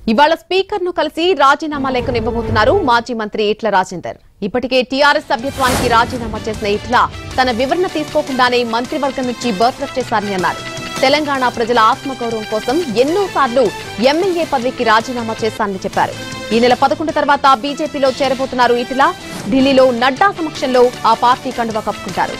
ఇవాళ స్పీకర్ ను కలిసి రాజీనామా లేఖను ఇవ్వబోతున్నారు మాజీ మంత్రి ఇట్ల రాజేందర్ ఇప్పటికే టీఆర్ఎస్ సభ్యత్వానికి రాజీనామా చేసిన ఇట్ల తన వివరణ తీసుకోకుండానే మంత్రివర్గం నుంచి బర్త్రఫ్ చేశారని అన్నారు తెలంగాణ ప్రజల ఆత్మగౌరవం కోసం ఎన్నోసార్లు ఎమ్మెల్యే పదవికి రాజీనామా చేశానని చెప్పారు ఈ నెల పదకొండు తర్వాత బీజేపీలో చేరబోతున్నారు ఇట్ల ఢిల్లీలో నడ్డా సమక్షంలో ఆ పార్టీ కండువా కప్పుకుంటారు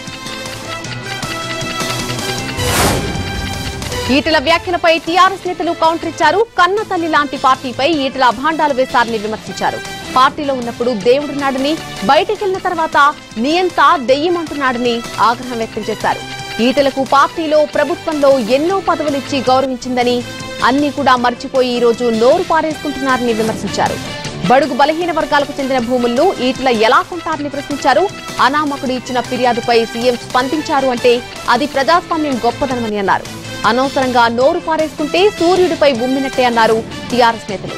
ఈటల వ్యాఖ్యలపై టీఆర్ఎస్ నేతలు కౌంటర్ ఇచ్చారు కన్న తల్లి లాంటి పార్టీపై ఈటల అభాండాలు వేశారని విమర్శించారు పార్టీలో ఉన్నప్పుడు దేవుడున్నాడని బయటికెళ్లిన తర్వాత నియంత దెయ్యమంటున్నాడని ఆగ్రహం వ్యక్తం చేశారు ఈటలకు పార్టీలో ప్రభుత్వంలో ఎన్నో పదవులిచ్చి గౌరవించిందని అన్ని కూడా మర్చిపోయి ఈ రోజు నోరు పారేసుకుంటున్నారని విమర్శించారు బడుగు బలహీన వర్గాలకు చెందిన భూములను ఈటల ఎలా కొంటారని ప్రశ్నించారు అనామకుడు ఇచ్చిన ఫిర్యాదుపై సీఎం స్పందించారు అంటే అది ప్రజాస్వామ్యం గొప్పదనమని అన్నారు అనవసరంగా నోరు పారేసుకుంటే సూర్యుడిపై ఉమ్మినట్టే అన్నారు టీఆర్ఎస్ నేతలు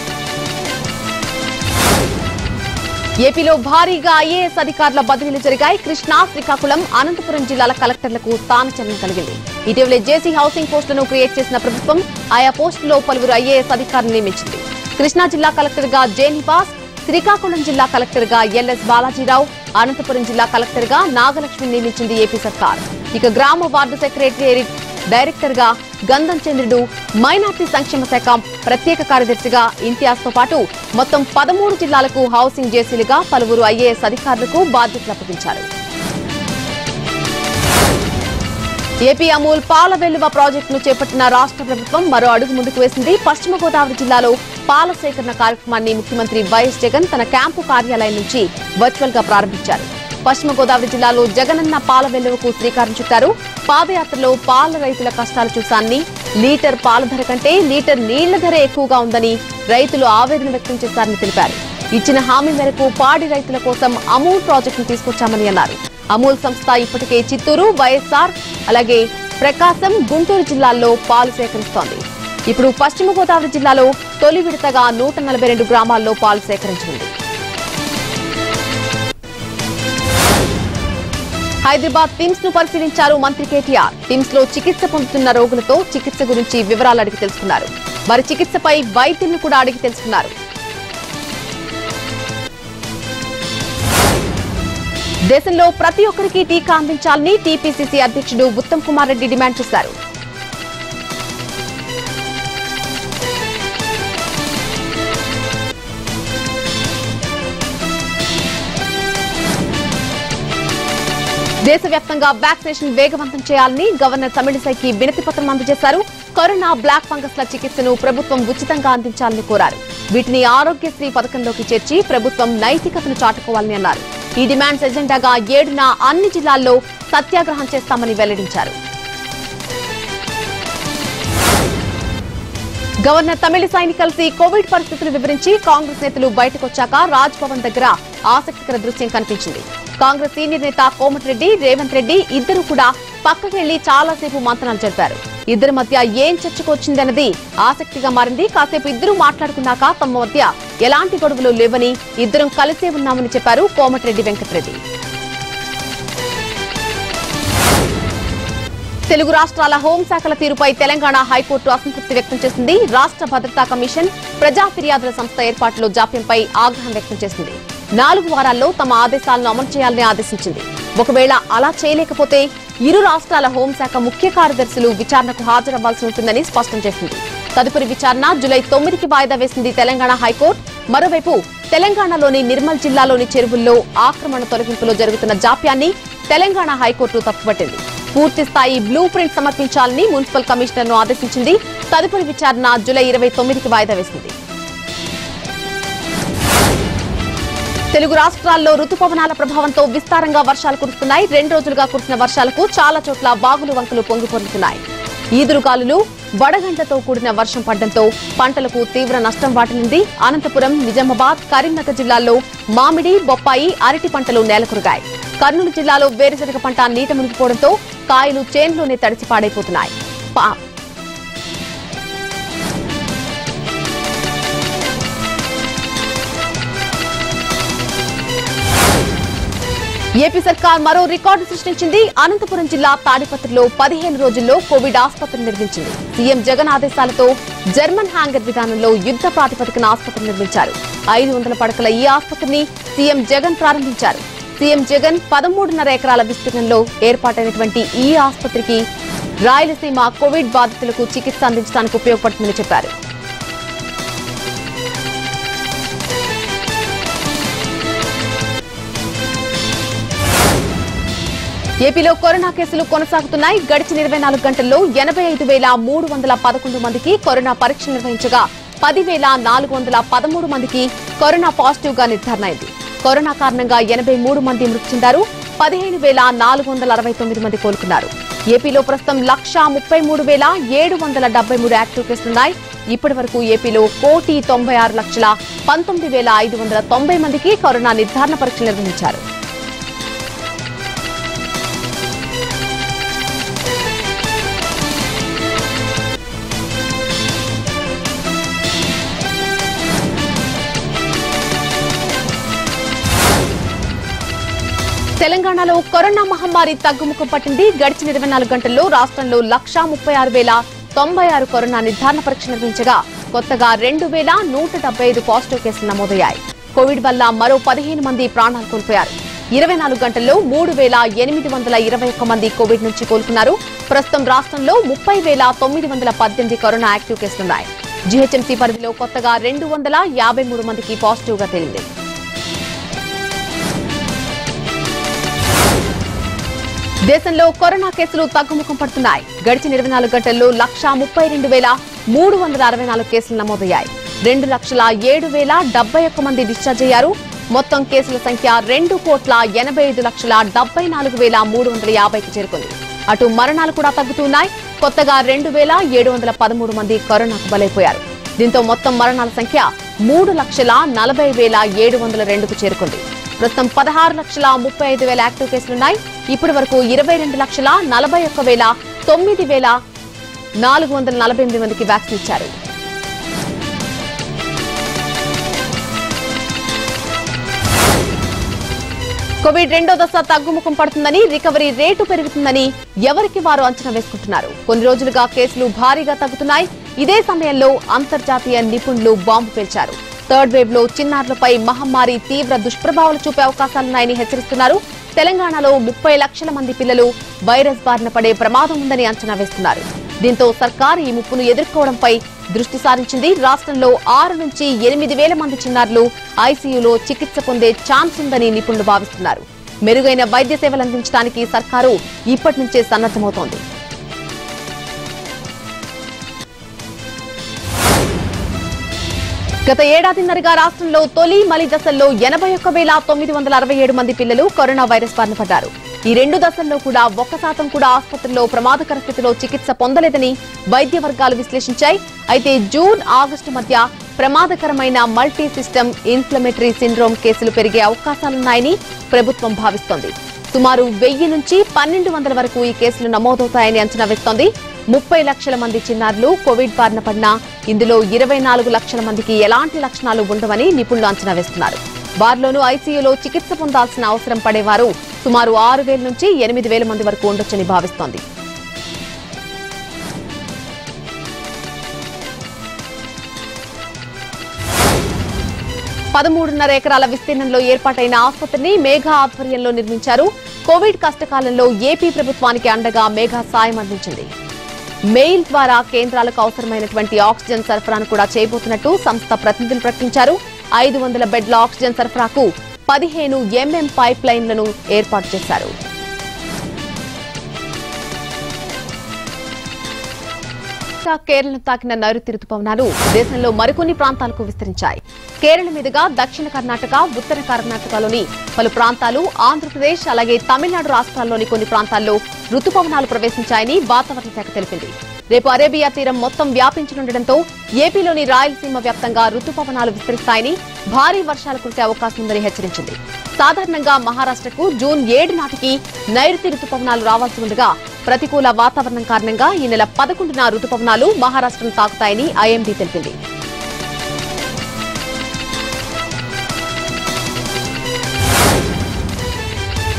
ఏపీలో భారీగా ఐఏఎస్ అధికారుల బదిలీలు జరిగాయి కృష్ణా శ్రీకాకుళం అనంతపురం జిల్లాల కలెక్టర్లకు స్థానచలనం కలిగింది ఇటీవలే జేసీ హౌసింగ్ పోస్టులను క్రియేట్ చేసిన ప్రభుత్వం ఆయా పోస్టుల్లో పలువురు ఐఏఎస్ అధికారులు నియమించింది కృష్ణా జిల్లా కలెక్టర్ గా జే నివాస్ శ్రీకాకుళం జిల్లా కలెక్టర్ గా ఎల్ఎస్ బాలాజీరావు అనంతపురం జిల్లా కలెక్టర్ గా నాగలక్ష్మి నియమించింది ఏపీ సర్కార్ ఇక గ్రామ వార్డు సెక్రటరీ డైరెక్టర్ గా గంధం చంద్రుడు మైనార్టీ సంక్షేమ శాఖ ప్రత్యేక కార్యదర్శిగా ఇంతియాజ్ తో పాటు మొత్తం పదమూడు జిల్లాలకు హౌసింగ్ జేసీలుగా పలువురు ఐఏఎస్ అధికారులకు బాధ్యతలు అప్పగించారు ఏపీ అమూల్ పాల వెల్లువ ప్రాజెక్టును చేపట్టిన రాష్ట్ర ప్రభుత్వం మరో అడుగు ముందుకు వేసింది పశ్చిమ గోదావరి జిల్లాలో పాల సేకరణ కార్యక్రమాన్ని ముఖ్యమంత్రి వైఎస్ జగన్ తన క్యాంపు కార్యాలయం నుంచి వర్చువల్ గా ప్రారంభించారు పశ్చిమ గోదావరి జిల్లాలో జగనన్న పాల వెల్లువకు శ్రీకారం చుట్టారు పాదయాత్రలో పాల రైతుల కష్టాలు చూసాన్ని లీటర్ పాల ధర కంటే లీటర్ నీళ్ల ధర ఎక్కువగా ఉందని రైతులు ఆవేదన వ్యక్తం చేశారని తెలిపారు ఇచ్చిన హామీ మేరకు పాడి రైతుల కోసం అమూల్ ప్రాజెక్టును తీసుకొచ్చామని అన్నారు అమూల్ సంస్థ ఇప్పటికే చిత్తూరు వైఎస్ఆర్ అలాగే ప్రకాశం గుంటూరు జిల్లాల్లో పాలు సేకరిస్తోంది ఇప్పుడు పశ్చిమ గోదావరి జిల్లాలో తొలి విడతగా నూట నలభై రెండు గ్రామాల్లో పాలు సేకరించనుంది హైదరాబాద్ టిమ్స్ ను పరిశీలించారు మంత్రి కేటీఆర్ టిమ్స్ లో చికిత్స పొందుతున్న రోగులతో చికిత్స గురించి వివరాలు అడిగి తెలుసుకున్నారు వారి చికిత్సపై వైద్యులను కూడా అడిగి తెలుసుకున్నారు దేశంలో ప్రతి ఒక్కరికి టీకా అందించాలని టీపీసీసీ అధ్యక్షుడు ఉత్తమ్ కుమార్ రెడ్డి డిమాండ్ చేశారు దేశవ్యాప్తంగా వ్యాక్సినేషన్ వేగవంతం చేయాలని గవర్నర్ తమిళిసైకి వినతి పత్రం అందజేశారు కరోనా బ్లాక్ ఫంగస్ ల చికిత్సను ప్రభుత్వం ఉచితంగా అందించాలని కోరారు వీటిని ఆరోగ్యశ్రీ పథకంలోకి చేర్చి ప్రభుత్వం నైతికతను చాటుకోవాలని అన్నారు ఈ డిమాండ్స్ ఎజెండాగా ఏడున అన్ని జిల్లాల్లో సత్యాగ్రహం చేస్తామని వెల్లడించారు గవర్నర్ తమిళిసైని కలిసి కోవిడ్ పరిస్థితులు వివరించి కాంగ్రెస్ నేతలు బయటకొచ్చాక రాజ్ భవన్ దగ్గర ఆసక్తికర దృశ్యం కనిపించింది కాంగ్రెస్ సీనియర్ నేత కోమటిరెడ్డి రేవంత్ రెడ్డి ఇద్దరు కూడా పక్కకి వెళ్లి చాలాసేపు మంతనాలు జరిపారు ఇద్దరి మధ్య ఏం చర్చకొచ్చిందన్నది ఆసక్తిగా మారింది కాసేపు ఇద్దరు మాట్లాడుకున్నాక తమ మధ్య ఎలాంటి గొడవలు లేవని ఇద్దరం కలిసే ఉన్నామని చెప్పారు కోమటిరెడ్డి వెంకటరెడ్డి తెలుగు రాష్ట్రాల హోంశాఖల తీరుపై తెలంగాణ హైకోర్టు అసంతృప్తి వ్యక్తం చేసింది రాష్ట్ర భద్రతా కమిషన్ ప్రజా ఫిర్యాదుల సంస్థ ఏర్పాటులో జాప్యంపై ఆగ్రహం వ్యక్తం చేసింది నాలుగు వారాల్లో తమ ఆదేశాలను అమలు చేయాలని ఆదేశించింది ఒకవేళ అలా చేయలేకపోతే ఇరు రాష్ట్రాల హోంశాఖ ముఖ్య కార్యదర్శులు విచారణకు హాజరవ్వాల్సి ఉంటుందని స్పష్టం చేసింది తదుపరి విచారణ జులై తొమ్మిదికి వాయిదా వేసింది తెలంగాణ హైకోర్టు మరోవైపు తెలంగాణలోని నిర్మల్ జిల్లాలోని చెరువుల్లో ఆక్రమణ తొలగింపులో జరుగుతున్న జాప్యాన్ని తెలంగాణ హైకోర్టు తప్పుపట్టింది పూర్తి స్థాయి బ్లూ ప్రింట్ సమర్పించాలని మున్సిపల్ కమిషనర్ ను ఆదేశించింది తదుపరి విచారణ జూలై ఇరవై తొమ్మిదికి వాయిదా వేసింది తెలుగు రాష్ట్రాల్లో రుతుపవనాల ప్రభావంతో విస్తారంగా వర్షాలు కురుస్తున్నాయి రెండు రోజులుగా కురిసిన వర్షాలకు చాలా చోట్ల వాగులు వంకలు పొంగి పొరులుతున్నాయి ఈదురుగాలులు వడగంటతో కూడిన వర్షం పడడంతో పంటలకు తీవ్ర నష్టం వాటిల్లింది అనంతపురం నిజామాబాద్ కరీంనగర్ జిల్లాల్లో మామిడి బొప్పాయి అరటి పంటలు నేలకొరిగాయి కర్నూలు జిల్లాలో వేరుశనగ పంట నీట మునిగిపోవడంతో కాయలు చేన్లోనే తడిసి పాడైపోతున్నాయి పా- ఏపీ సర్కార్ మరో రికార్డు సృష్టించింది అనంతపురం జిల్లా తాడిపత్రిలో పదిహేను రోజుల్లో కోవిడ్ ఆసుపత్రి నిర్మించింది సీఎం జగన్ ఆదేశాలతో జర్మన్ హ్యాంగర్ విధానంలో యుద్ధ ప్రాతిపదికన ఆసుపత్రి నిర్మించారు ఐదు వందల పడకల ఈ ఆసుపత్రిని సీఎం జగన్ ప్రారంభించారు సీఎం జగన్ పదమూడున్నర ఎకరాల విస్తీర్ణంలో ఏర్పాటైనటువంటి ఈ ఆసుపత్రికి రాయలసీమ కోవిడ్ బాధితులకు చికిత్స అందించడానికి ఉపయోగపడుతుందని చెప్పారు ఏపీలో కరోనా కేసులు కొనసాగుతున్నాయి గడిచిన ఇరవై నాలుగు గంటల్లో ఎనభై ఐదు వేల మూడు వందల పదకొండు మందికి కరోనా పరీక్షలు నిర్వహించగా పదివేల నాలుగు వందల పదమూడు మందికి కరోనా పాజిటివ్ గా నిర్ధారణ అయింది కరోనా కారణంగా ఎనభై మూడు మంది మృతి చెందారు పదిహేను వేల నాలుగు వందల అరవై తొమ్మిది మంది కోలుకున్నారు ఏపీలో ప్రస్తుతం లక్షా ముప్పై మూడు వేల ఏడు వందల డెబ్బై మూడు యాక్టివ్ కేసులున్నాయి ఇప్పటి వరకు ఏపీలో కోటి తొంభై ఆరు లక్షల పంతొమ్మిది వేల ఐదు వందల తొంభై మందికి కరోనా నిర్ధారణ పరీక్షలు నిర్వహించారు తెలంగాణలో కరోనా మహమ్మారి తగ్గుముఖం పట్టింది గడిచిన ఇరవై నాలుగు గంటల్లో రాష్ట్రంలో లక్షా ముప్పై ఆరు వేల తొంభై ఆరు కరోనా నిర్ధారణ పరీక్ష నిర్వహించగా కొత్తగా రెండు వేల నూట డెబ్బై ఐదు పాజిటివ్ కేసులు నమోదయ్యాయి కోవిడ్ వల్ల మరో పదిహేను మంది ప్రాణాలు కోల్పోయారు ఇరవై నాలుగు గంటల్లో మూడు వేల ఎనిమిది వందల ఇరవై ఒక్క మంది కోవిడ్ నుంచి కోలుకున్నారు ప్రస్తుతం రాష్ట్రంలో ముప్పై వేల తొమ్మిది వందల పద్దెనిమిది కరోనా యాక్టివ్ కేసులున్నాయి జీహెచ్ఎంసీ పరిధిలో కొత్తగా రెండు వందల యాభై మూడు మందికి పాజిటివ్ గా తేలింది దేశంలో కరోనా కేసులు తగ్గుముఖం పడుతున్నాయి గడిచిన ఇరవై నాలుగు గంటల్లో లక్షా ముప్పై రెండు వేల మూడు వందల అరవై నాలుగు కేసులు నమోదయ్యాయి రెండు లక్షల ఏడు వేల డెబ్బై ఒక్క మంది డిశ్చార్జ్ అయ్యారు మొత్తం కేసుల సంఖ్య రెండు కోట్ల ఎనభై ఐదు లక్షల డెబ్బై నాలుగు వేల మూడు వందల యాభైకి చేరుకుంది అటు మరణాలు కూడా తగ్గుతున్నాయి కొత్తగా రెండు వేల ఏడు వందల పదమూడు మంది కరోనాకు బలైపోయారు దీంతో మొత్తం మరణాల సంఖ్య మూడు లక్షల నలభై వేల ఏడు వందల రెండుకు చేరుకుంది ప్రస్తుతం పదహారు లక్షల ముప్పై ఐదు వేల యాక్టివ్ కేసులున్నాయి ఇప్పటి వరకు ఇరవై రెండు లక్షల నలభై ఒక్క వేల తొమ్మిది వేల నాలుగు వందల నలభై ఎనిమిది మందికి వ్యాక్సిన్ ఇచ్చారు కోవిడ్ రెండో దశ తగ్గుముఖం పడుతుందని రికవరీ రేటు పెరుగుతుందని ఎవరికి వారు అంచనా వేసుకుంటున్నారు కొన్ని రోజులుగా కేసులు భారీగా తగ్గుతున్నాయి ఇదే సమయంలో అంతర్జాతీయ నిపుణులు బాంబు పేల్చారు థర్డ్ వేవ్ లో చిన్నారులపై మహమ్మారి తీవ్ర దుష్ప్రభావాలు చూపే అవకాశాలున్నాయని హెచ్చరిస్తున్నారు తెలంగాణలో ముప్పై లక్షల మంది పిల్లలు వైరస్ బారిన పడే ప్రమాదం ఉందని అంచనా వేస్తున్నారు దీంతో సర్కార్ ఈ ముప్పును ఎదుర్కోవడంపై దృష్టి సారించింది రాష్ట్రంలో ఆరు నుంచి ఎనిమిది వేల మంది చిన్నారులు ఐసీయూలో చికిత్స పొందే ఛాన్స్ ఉందని నిపుణులు భావిస్తున్నారు మెరుగైన వైద్య సేవలు అందించడానికి సర్కారు ఇప్పటి నుంచే సన్నద్దమవుతోంది గత ఏడాదిన్నరగా రాష్ట్రంలో తొలి మలి దశల్లో ఎనభై ఒక్క వేల తొమ్మిది వందల అరవై ఏడు మంది పిల్లలు కరోనా వైరస్ బారిన పడ్డారు ఈ రెండు దశల్లో కూడా ఒక్క శాతం కూడా ఆసుపత్రిలో ప్రమాదకర స్థితిలో చికిత్స పొందలేదని వైద్య వర్గాలు విశ్లేషించాయి అయితే జూన్ ఆగస్టు మధ్య ప్రమాదకరమైన మల్టీ సిస్టమ్ ఇన్ఫ్లమేటరీ సిండ్రోమ్ కేసులు పెరిగే అవకాశాలున్నాయని ప్రభుత్వం భావిస్తోంది సుమారు వెయ్యి నుంచి పన్నెండు వందల వరకు ఈ కేసులు నమోదవుతాయని అంచనా వేస్తోంది ముప్పై లక్షల మంది చిన్నారులు కోవిడ్ బారిన పడినా ఇందులో ఇరవై నాలుగు లక్షల మందికి ఎలాంటి లక్షణాలు ఉండవని నిపుణులు అంచనా వేస్తున్నారు వారిలోనూ ఐసీయూలో చికిత్స పొందాల్సిన అవసరం పడేవారు సుమారు ఆరు వేల నుంచి ఎనిమిది వేల మంది వరకు ఉండొచ్చని భావిస్తోంది పదమూడున్నర ఎకరాల విస్తీర్ణంలో ఏర్పాటైన ఆసుపత్రిని మేఘా ఆధ్వర్యంలో నిర్మించారు కోవిడ్ కష్టకాలంలో ఏపీ ప్రభుత్వానికి అండగా మేఘా సాయం అందించింది మెయిల్ ద్వారా కేంద్రాలకు అవసరమైనటువంటి ఆక్సిజన్ సరఫరాను కూడా చేయబోతున్నట్టు సంస్థ ప్రతినిధులు ప్రకటించారు ఐదు వందల బెడ్ల ఆక్సిజన్ సరఫరాకు పదిహేను ఎంఎం పైప్ లైన్లను ఏర్పాటు చేశారు ఇంకా కేరళను తాకిన నైరుతి రుతుపవనాలు దేశంలో మరికొన్ని ప్రాంతాలకు విస్తరించాయి కేరళ మీదుగా దక్షిణ కర్ణాటక ఉత్తర కర్ణాటకలోని పలు ప్రాంతాలు ఆంధ్రప్రదేశ్ అలాగే తమిళనాడు రాష్ట్రాల్లోని కొన్ని ప్రాంతాల్లో రుతుపవనాలు ప్రవేశించాయని వాతావరణ శాఖ తెలిపింది రేపు అరేబియా తీరం మొత్తం వ్యాపించనుండటంతో ఏపీలోని రాయలసీమ వ్యాప్తంగా రుతుపవనాలు విస్తరిస్తాయని భారీ వర్షాలు కురిసే అవకాశం ఉందని హెచ్చరించింది సాధారణంగా మహారాష్ట్రకు జూన్ ఏడు నాటికి నైరుతి రుతుపవనాలు రావాల్సి ఉండగా ప్రతికూల వాతావరణం కారణంగా ఈ నెల పదకొండున రుతుపవనాలు మహారాష్ట్రను తాకుతాయని ఐఎండీ తెలిపింది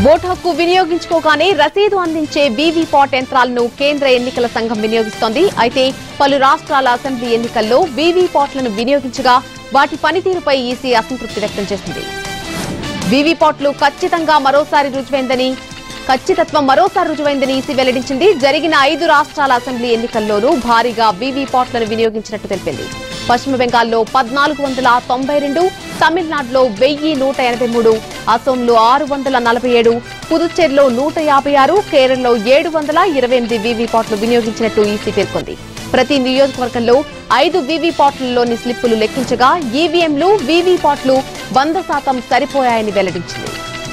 ఓటు హక్కు వినియోగించుకోగానే రసీదు అందించే వీవీపాట్ యంత్రాలను కేంద్ర ఎన్నికల సంఘం వినియోగిస్తోంది అయితే పలు రాష్ట్రాల అసెంబ్లీ ఎన్నికల్లో వీవీపాట్లను వినియోగించగా వాటి పనితీరుపై ఈసీ అసంతృప్తి వ్యక్తం చేసింది వీవీపాట్లు ఖచ్చితంగా మరోసారి రుజువైందని ఖచ్చితత్వం మరోసారి రుజువైందని ఈసీ వెల్లడించింది జరిగిన ఐదు రాష్ట్రాల అసెంబ్లీ ఎన్నికల్లోనూ భారీగా వీవీపాట్లను వినియోగించినట్టు తెలిపింది పశ్చిమ బెంగాల్లో పద్నాలుగు వందల తొంభై రెండు తమిళనాడులో వెయ్యి నూట ఎనభై మూడు అసోంలో ఆరు వందల నలభై ఏడు పుదుచ్చేరిలో నూట యాభై ఆరు కేరళలో ఏడు వందల ఇరవై ఎనిమిది వీవీపాట్లు వినియోగించినట్టు ఈసీ పేర్కొంది ప్రతి నియోజకవర్గంలో ఐదు వీవీపాట్లలోని స్లిప్పులు లెక్కించగా ఈవీఎంలు వీవీపాట్లు వంద శాతం సరిపోయాయని వెల్లడించింది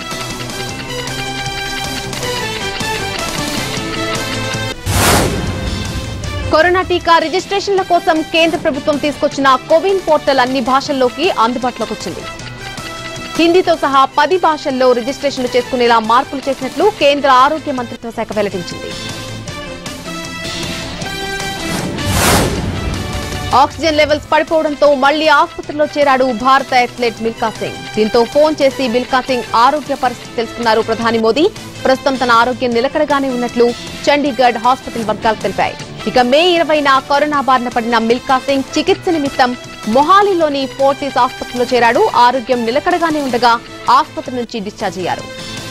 కరోనా టీకా రిజిస్ట్రేషన్ల కోసం కేంద్ర ప్రభుత్వం తీసుకొచ్చిన కోవిన్ పోర్టల్ అన్ని భాషల్లోకి అందుబాటులోకి వచ్చింది హిందీతో సహా పది భాషల్లో రిజిస్ట్రేషన్లు చేసుకునేలా మార్పులు చేసినట్లు కేంద్ర ఆరోగ్య మంత్రిత్వ శాఖ వెల్లడించింది ఆక్సిజన్ లెవెల్స్ పడిపోవడంతో మళ్లీ ఆసుపత్రిలో చేరాడు భారత అథ్లెట్ మిల్కా సింగ్ దీంతో ఫోన్ చేసి మిల్కా సింగ్ ఆరోగ్య పరిస్థితి తెలుసుకున్నారు ప్రధాని మోదీ ప్రస్తుతం తన ఆరోగ్యం నిలకడగానే ఉన్నట్లు చండీగఢ్ హాస్పిటల్ వర్గాలు తెలిపాయి ఇక మే ఇరవైన కరోనా బారిన పడిన మిల్కా సింగ్ చికిత్స నిమిత్తం మొహాలీలోని ఫోర్టీస్ ఆసుపత్రిలో చేరాడు ఆరోగ్యం నిలకడగానే ఉండగా ఆసుపత్రి నుంచి డిశ్చార్జ్ అయ్యారు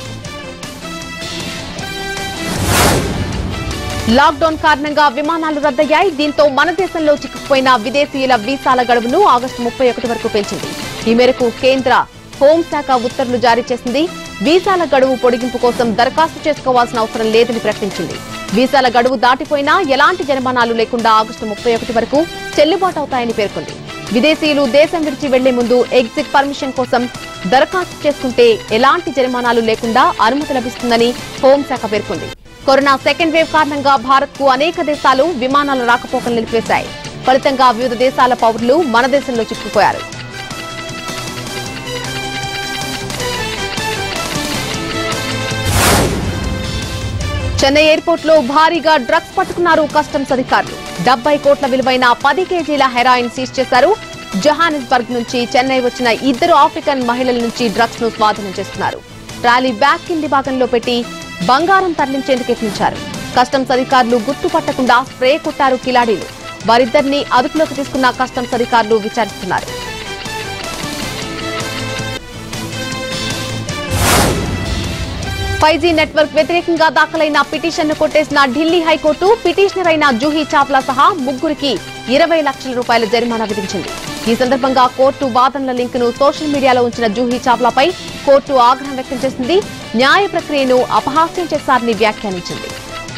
లాక్డౌన్ కారణంగా విమానాలు రద్దయ్యాయి దీంతో మన దేశంలో చిక్కుకుపోయిన విదేశీయుల వీసాల గడువును ఆగస్టు ముప్పై ఒకటి వరకు పెంచింది ఈ మేరకు కేంద్ర హోంశాఖ ఉత్తర్వులు జారీ చేసింది వీసాల గడువు పొడిగింపు కోసం దరఖాస్తు చేసుకోవాల్సిన అవసరం లేదని ప్రకటించింది వీసాల గడువు దాటిపోయినా ఎలాంటి జరిమానాలు లేకుండా ఆగస్టు ముప్పై ఒకటి వరకు చెల్లుబాటు అవుతాయని పేర్కొంది విదేశీయులు దేశం విడిచి వెళ్లే ముందు ఎగ్జిట్ పర్మిషన్ కోసం దరఖాస్తు చేసుకుంటే ఎలాంటి జరిమానాలు లేకుండా అనుమతి లభిస్తుందని హోంశాఖ పేర్కొంది కరోనా సెకండ్ వేవ్ కారణంగా భారత్ కు అనేక దేశాలు విమానాల రాకపోకలు నిలిపివేశాయి ఫలితంగా వివిధ దేశాల పౌరులు మన దేశంలో చిక్కుకుపోయారు చెన్నై ఎయిర్పోర్ట్ లో భారీగా డ్రగ్స్ పట్టుకున్నారు కస్టమ్స్ అధికారులు డెబ్బై కోట్ల విలువైన పది కేజీల హెరాయిన్ సీజ్ చేశారు జహానిస్బర్గ్ నుంచి చెన్నై వచ్చిన ఇద్దరు ఆఫ్రికన్ మహిళల నుంచి డ్రగ్స్ ను స్వాధీనం చేస్తున్నారు ట్రాలీ బ్యాక్ కింది భాగంలో పెట్టి బంగారం తరలించేందుకు యత్నించారు కస్టమ్స్ అధికారులు గుర్తుపట్టకుండా స్ప్రే కొట్టారు కిలాడీలు వారిద్దరిని అదుపులోకి తీసుకున్న కస్టమ్స్ అధికారులు విచారిస్తున్నారు ఫైవ్ జీ నెట్వర్క్ వ్యతిరేకంగా దాఖలైన పిటిషన్ను కొట్టేసిన ఢిల్లీ హైకోర్టు పిటిషనర్ అయిన జూహీ చావ్లా సహా ముగ్గురికి ఇరవై లక్షల రూపాయల జరిమానా విధించింది ఈ సందర్భంగా కోర్టు వాదనల లింక్ ను సోషల్ మీడియాలో ఉంచిన జూహీ చావ్లాపై కోర్టు ఆగ్రహం వ్యక్తం చేసింది న్యాయ ప్రక్రియను అపహాస్యం చేశారని వ్యాఖ్యానించింది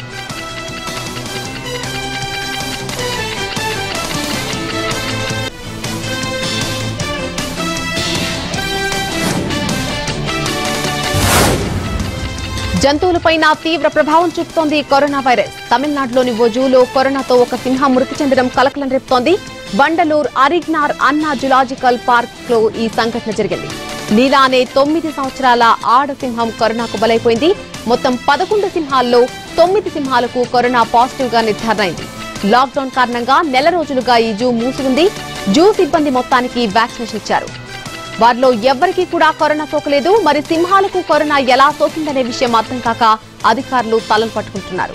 జంతువులపైన తీవ్ర ప్రభావం చూపుతోంది కరోనా వైరస్ తమిళనాడులోని ఓ జూలో కరోనాతో ఒక సింహం మృతి చెందడం కలకలం రేపుతోంది బండలూర్ అరిగ్నార్ అన్నా జులాజికల్ పార్క్ లో ఈ సంఘటన జరిగింది నీలా అనే తొమ్మిది సంవత్సరాల ఆడ సింహం కరోనాకు బలైపోయింది మొత్తం పదకొండు సింహాల్లో తొమ్మిది సింహాలకు కరోనా పాజిటివ్ గా నిర్ధారణ అయింది లాక్డౌన్ కారణంగా నెల రోజులుగా ఈ జూ మూసి ఉంది జూ సిబ్బంది మొత్తానికి వ్యాక్సినేషన్ ఇచ్చారు వారిలో ఎవ్వరికీ కూడా కరోనా సోకలేదు మరి సింహాలకు కరోనా ఎలా సోకిందనే విషయం అర్థం కాక అధికారులు తలలు పట్టుకుంటున్నారు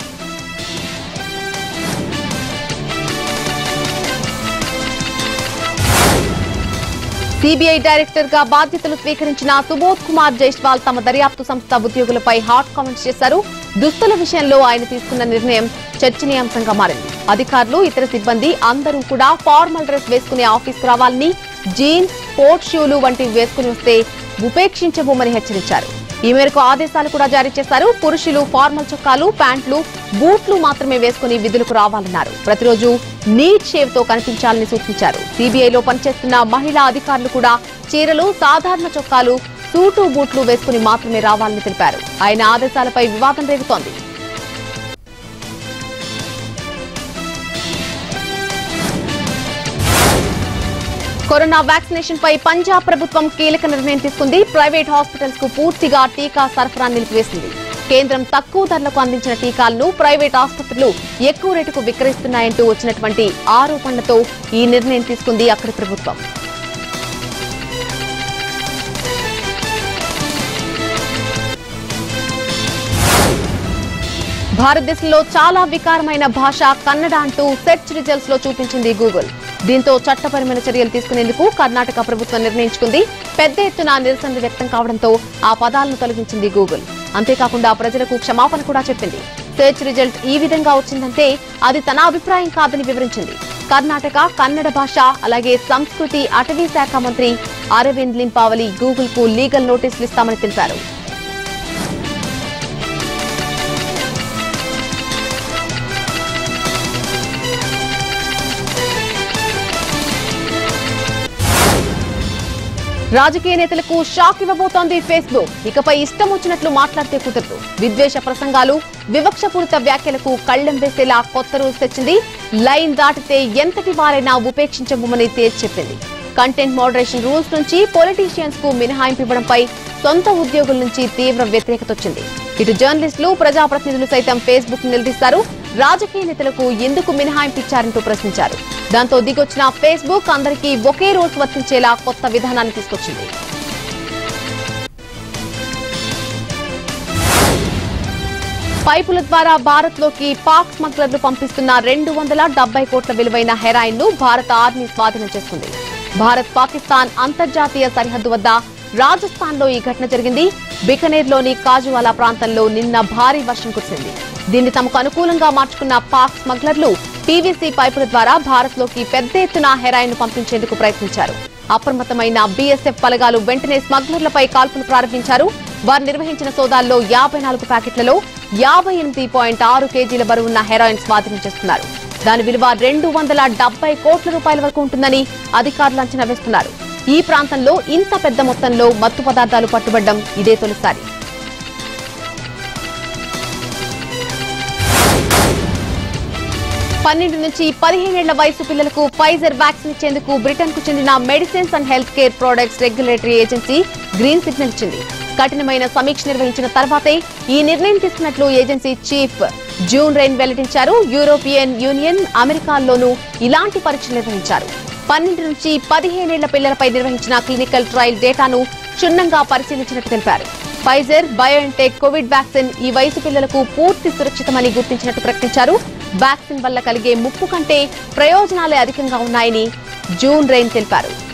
సిబిఐ డైరెక్టర్ గా బాధ్యతలు స్వీకరించిన సుబోధ్ కుమార్ జైస్వాల్ తమ దర్యాప్తు సంస్థ ఉద్యోగులపై హాట్ కామెంట్స్ చేశారు దుస్తుల విషయంలో ఆయన తీసుకున్న నిర్ణయం చర్చనీయాంశంగా మారింది అధికారులు ఇతర సిబ్బంది అందరూ కూడా ఫార్మల్ డ్రెస్ వేసుకునే ఆఫీస్కు రావాలని జీన్స్ స్పోర్ట్స్ షూలు వంటివి వేసుకుని వస్తే ఉపేక్షించబోమని హెచ్చరించారు ఈ మేరకు ఆదేశాలు కూడా జారీ చేశారు పురుషులు ఫార్మల్ చొక్కాలు ప్యాంట్లు బూట్లు మాత్రమే వేసుకుని విధులకు రావాలన్నారు ప్రతిరోజు నీట్ షేవ్ తో కనిపించాలని సూచించారు సిబిఐలో పనిచేస్తున్న మహిళా అధికారులు కూడా చీరలు సాధారణ చొక్కాలు సూటు బూట్లు వేసుకుని మాత్రమే రావాలని తెలిపారు ఆయన ఆదేశాలపై వివాదం రేగుతోంది కరోనా వ్యాక్సినేషన్ పై పంజాబ్ ప్రభుత్వం కీలక నిర్ణయం తీసుకుంది ప్రైవేట్ హాస్పిటల్స్ కు పూర్తిగా టీకా సరఫరా నిలిపివేసింది కేంద్రం తక్కువ ధరలకు అందించిన టీకాలను ప్రైవేట్ ఆసుపత్రులు ఎక్కువ రేటుకు విక్రయిస్తున్నాయంటూ వచ్చినటువంటి ఆరోపణలతో ఈ నిర్ణయం తీసుకుంది అక్కడి ప్రభుత్వం భారతదేశంలో చాలా వికారమైన భాష కన్నడ అంటూ సెర్చ్ రిజల్ట్స్ లో చూపించింది గూగుల్ దీంతో చట్టపరమైన చర్యలు తీసుకునేందుకు కర్ణాటక ప్రభుత్వం నిర్ణయించుకుంది పెద్ద ఎత్తున నిరసనలు వ్యక్తం కావడంతో ఆ పదాలను తొలగించింది గూగుల్ అంతేకాకుండా ప్రజలకు క్షమాపణ కూడా చెప్పింది సెర్చ్ రిజల్ట్ ఈ విధంగా వచ్చిందంటే అది తన అభిప్రాయం కాదని వివరించింది కర్ణాటక కన్నడ భాష అలాగే సంస్కృతి అటవీ శాఖ మంత్రి అరవింద్ లింపావలి గూగుల్ కు లీగల్ నోటీసులు ఇస్తామని తెలిపారు రాజకీయ నేతలకు షాక్ ఇవ్వబోతోంది ఫేస్బుక్ ఇకపై ఇష్టం వచ్చినట్లు మాట్లాడితే కుదరదు విద్వేష ప్రసంగాలు వివక్షపూరిత వ్యాఖ్యలకు కళ్లెం వేసేలా కొత్త రూల్స్ తెచ్చింది లైన్ దాటితే ఎంతటి వారైనా ఉపేక్షించబోమని తేల్చి చెప్పింది కంటెంట్ మోడరేషన్ రూల్స్ నుంచి పొలిటీషియన్స్ కు మినహాయింపు ఇవ్వడంపై సొంత ఉద్యోగుల నుంచి తీవ్ర వ్యతిరేకత వచ్చింది ఇటు జర్నలిస్టులు ప్రజాప్రతినిధులు సైతం ఫేస్బుక్ నిలదీస్తారు రాజకీయ నేతలకు ఎందుకు మినహాయింపు ఇచ్చారంటూ ప్రశ్నించారు దాంతో దిగొచ్చిన ఫేస్బుక్ అందరికీ ఒకే రూల్స్ వర్తించేలా కొత్త విధానాన్ని తీసుకొచ్చింది పైపుల ద్వారా భారత్ లోకి పాక్ స్మగ్లర్లు పంపిస్తున్న రెండు వందల డెబ్బై కోట్ల విలువైన హెరాయిన్ ను భారత ఆర్మీ స్వాధీనం చేసుకుంది భారత్ పాకిస్తాన్ అంతర్జాతీయ సరిహద్దు వద్ద రాజస్థాన్ లో ఈ ఘటన జరిగింది బికనేర్ లోని కాజువాలా ప్రాంతంలో నిన్న భారీ వర్షం కురిసింది దీన్ని తమకు అనుకూలంగా మార్చుకున్న పాక్ స్మగ్లర్లు పీవీసీ పైపుల ద్వారా భారత్ లోకి పెద్ద ఎత్తున హెరాయిన్ ను పంపించేందుకు ప్రయత్నించారు అప్రమత్తమైన బీఎస్ఎఫ్ బలగాలు వెంటనే స్మగ్లర్లపై కాల్పులు ప్రారంభించారు వారు నిర్వహించిన సోదాల్లో యాభై నాలుగు ప్యాకెట్లలో యాభై ఎనిమిది పాయింట్ ఆరు కేజీల బరువున్న హెరాయిన్ స్వాధీనం చేస్తున్నారు దాని విలువ రెండు వందల డెబ్బై కోట్ల రూపాయల వరకు ఉంటుందని అధికారులు అంచనా వేస్తున్నారు ఈ ప్రాంతంలో ఇంత పెద్ద మొత్తంలో మత్తు పదార్థాలు పట్టుబడ్డం ఇదే తొలిసారి పన్నెండు నుంచి పదిహేనేళ్ల వయసు పిల్లలకు ఫైజర్ వ్యాక్సిన్ ఇచ్చేందుకు బ్రిటన్ కు చెందిన medicines and health care products regulatory agency green signal ఇచ్చింది కఠినమైన సమీక్ష నిర్వహించిన తర్వాతే ఈ నిర్ణయం తీసుకున్నట్లు ఏజెన్సీ చీఫ్ జూన్ రైన్ వెల్లడించారు యూరోపియన్ యూనియన్ అమెరికాల్లోనూ ఇలాంటి పరీక్షలు నిర్వహించారు పన్నెండు నుంచి పదిహేనేళ్ల పిల్లలపై నిర్వహించిన క్లినికల్ ట్రయల్ డేటాను క్షుణ్ణంగా పరిశీలించినట్టు తెలిపారు ఫైజర్ బయోఎన్టెక్ కోవిడ్ వ్యాక్సిన్ ఈ వయసు పిల్లలకు పూర్తి సురక్షితమని గుర్తించినట్టు ప్రకటించారు వ్యాక్సిన్ వల్ల కలిగే ముప్పు కంటే ప్రయోజనాలే అధికంగా ఉన్నాయని జూన్ రైన్ తెలిపారు